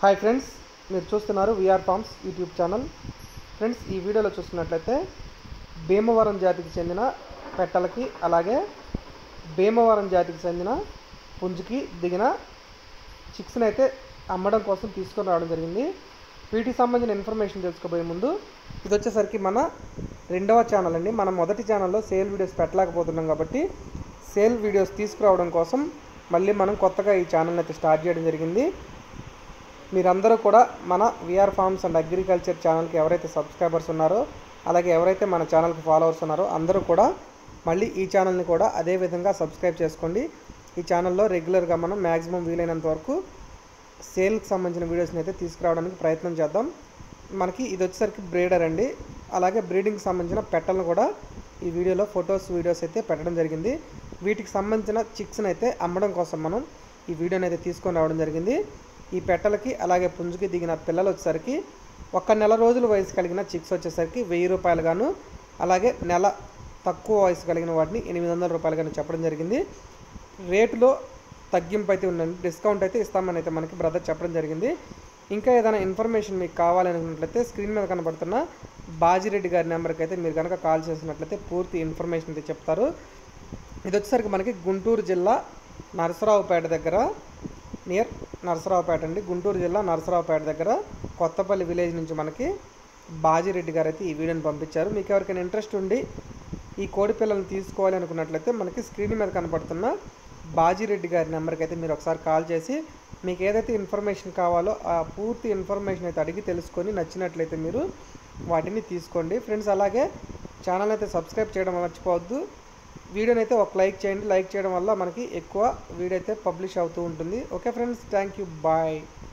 hi friends మీరు చూస్తున్నారు VR farms YouTube channel friends ఈ వీడియోలో చూస్తున్నట్లయితే భీమవరం జాతికి చెందిన పెట్టలకి అలాగే భీమవరం జాతికి చెందిన పుంజుకి దిగిన చిక్స్ని అయితే అమ్మడం కోసం తీసుకొని రావడం జరిగింది వీటికి సంబంధించిన ఇన్ఫర్మేషన్ తెలుసుకోబోయే ముందు ఇది వచ్చేసరికి మన రెండవ ఛానల్ అండి మన మొదటి ఛానల్లో సేల్ వీడియోస్ పెట్టలేకపోతున్నాం కాబట్టి సేల్ వీడియోస్ తీసుకురావడం కోసం మళ్ళీ మనం కొత్తగా ఈ ఛానల్ని అయితే స్టార్ట్ చేయడం జరిగింది మీరందరూ కూడా మన విఆర్ ఫార్మ్స్ అండ్ అగ్రికల్చర్ ఛానల్కి ఎవరైతే సబ్స్క్రైబర్స్ ఉన్నారో అలాగే ఎవరైతే మన ఛానల్కి ఫాలోవర్స్ ఉన్నారో అందరూ కూడా మళ్ళీ ఈ ఛానల్ని కూడా అదే విధంగా సబ్స్క్రైబ్ చేసుకోండి ఈ ఛానల్లో రెగ్యులర్గా మనం మ్యాక్సిమం వీలైనంత వరకు సేల్కి సంబంధించిన వీడియోస్ని అయితే తీసుకురావడానికి ప్రయత్నం చేద్దాం మనకి ఇది వచ్చేసరికి బ్రీడర్ అండి అలాగే బ్రీడింగ్కి సంబంధించిన పెట్టలను కూడా ఈ వీడియోలో ఫొటోస్ వీడియోస్ అయితే పెట్టడం జరిగింది వీటికి సంబంధించిన చిక్స్ని అయితే అమ్మడం కోసం మనం ఈ వీడియోని అయితే తీసుకొని రావడం జరిగింది ఈ పెట్టలకి అలాగే పుంజుకి దిగిన పిల్లలు వచ్చేసరికి ఒక నెల రోజుల వయసు కలిగిన చిక్స్ వచ్చేసరికి వెయ్యి రూపాయలు గాను అలాగే నెల తక్కువ వయసు కలిగిన వాటిని ఎనిమిది వందల రూపాయలు గాను చెప్పడం జరిగింది రేటులో తగ్గింపు అయితే ఉందండి డిస్కౌంట్ అయితే ఇస్తామని అయితే మనకి బ్రదర్ చెప్పడం జరిగింది ఇంకా ఏదైనా ఇన్ఫర్మేషన్ మీకు కావాలనుకున్నట్లయితే స్క్రీన్ మీద కనబడుతున్న బాజిరెడ్డి గారి నెంబర్కి అయితే మీరు కనుక కాల్ చేసినట్లయితే పూర్తి ఇన్ఫర్మేషన్ అయితే చెప్తారు ఇది వచ్చేసరికి మనకి గుంటూరు జిల్లా నరసరావుపేట దగ్గర నియర్ నరసరావుపేట అండి గుంటూరు జిల్లా నరసరావుపేట దగ్గర కొత్తపల్లి విలేజ్ నుంచి మనకి బాజిరెడ్డి గారు అయితే ఈ వీడియోని పంపించారు మీకు ఎవరికైనా ఇంట్రెస్ట్ ఉండి ఈ కోడి పిల్లల్ని తీసుకోవాలి అనుకున్నట్లయితే మనకి స్క్రీన్ మీద కనపడుతున్న బాజిరెడ్డి గారి నెంబర్కి అయితే మీరు ఒకసారి కాల్ చేసి మీకు ఏదైతే ఇన్ఫర్మేషన్ కావాలో ఆ పూర్తి ఇన్ఫర్మేషన్ అయితే అడిగి తెలుసుకొని నచ్చినట్లయితే మీరు వాటిని తీసుకోండి ఫ్రెండ్స్ అలాగే ఛానల్ అయితే సబ్స్క్రైబ్ చేయడం మర్చిపోవద్దు వీడియోని అయితే ఒక లైక్ చేయండి లైక్ చేయడం వల్ల మనకి ఎక్కువ వీడియో అయితే పబ్లిష్ అవుతూ ఉంటుంది okay friends thank you bye